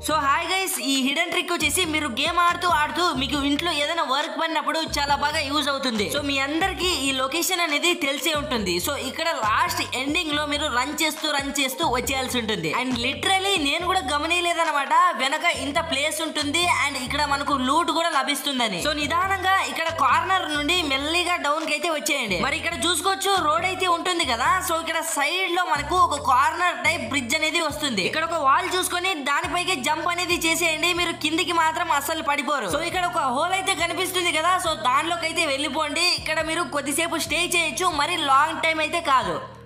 so hi guys ఈ hidden trick వచ్చేసి మీరు గేమ్ ఆడుతూ ఆడుతూ మీకు ఇంట్లో ఏదైనా వర్క్ పడినప్పుడు చాలా బాగా యూజ్ అవుతుంది సో మీ అందరికి ఈ లొకేషన్ అనేది తెలిసే ఉంటుంది సో ఇక్కడ లాస్ట్ ఎండింగ్ లో మీరు రన్ చేస్తూ రన్ చేస్తూ వచ్చేయాల్సి ఉంటుంది అండ్ లిటరలీ నేను కూడా గమనియలేదన్నమాట వెనక ఇంత ప్లేస్ ఉంటుంది అండ్ ఇక్కడ మనకు లూట్ కూడా లభిస్తుందని సో నిదానంగా ఇక్కడ కార్నర్ నుండి మెల్లిగా డౌన్ కి అయితే వచ్చేయండి మరి ఇక్కడ చూసుకోవచ్చు రోడ్ అయితే ఉంటుంది కదా సో ఇక్కడ సైడ్ లో మనకు ఒక కార్నర్ టైప్ బ్రిడ్జ్ అనేది వస్తుంది ఇక్కడ ఒక వాల్ చూసుకొని దానిపైకి జంప్ అనేది చేసేయండి మీరు కిందికి మాత్రం అస్సలు పడిపోరు సో ఇక్కడ ఒక హోల్ అయితే కనిపిస్తుంది కదా సో దానిలోకి అయితే వెళ్ళిపోండి ఇక్కడ మీరు కొద్దిసేపు స్టే చేయొచ్చు మరి లాంగ్ టైం అయితే కాదు